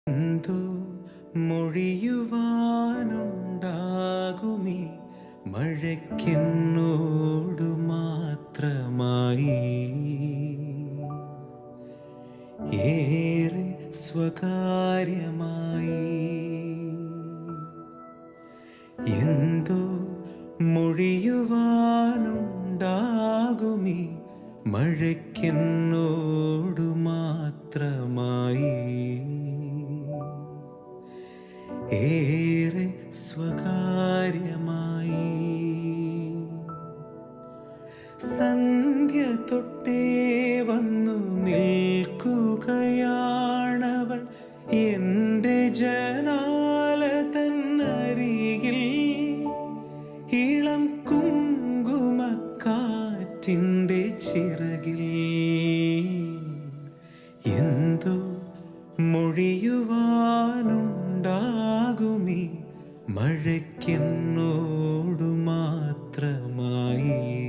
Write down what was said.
എന്തു മൊഴിയുവാനുണ്ടാകുമീ മഴയ്ക്കെന്നോടു മാത്രമായി ഏറെ സ്വകാര്യമായി എന്തോ മൊഴിയുവാനുണ്ടാകുമീ മഴയ്ക്കെന്നോടു മാത്രമായി ഏറെ സ്വകാര്യമായി സന്ധ്യ തൊട്ടേ വന്നു നിൽക്കുകയാണവൾ എൻ്റെ ജനാല തന്നരികിൽ ഇളം കുങ്കുമക്കാറ്റിൻ്റെ ചിറകിൽ എന്തോ മൊഴിയുവാനുണ്ടാകുമീ മഴയ്ക്കെന്നോടു മാത്രമായി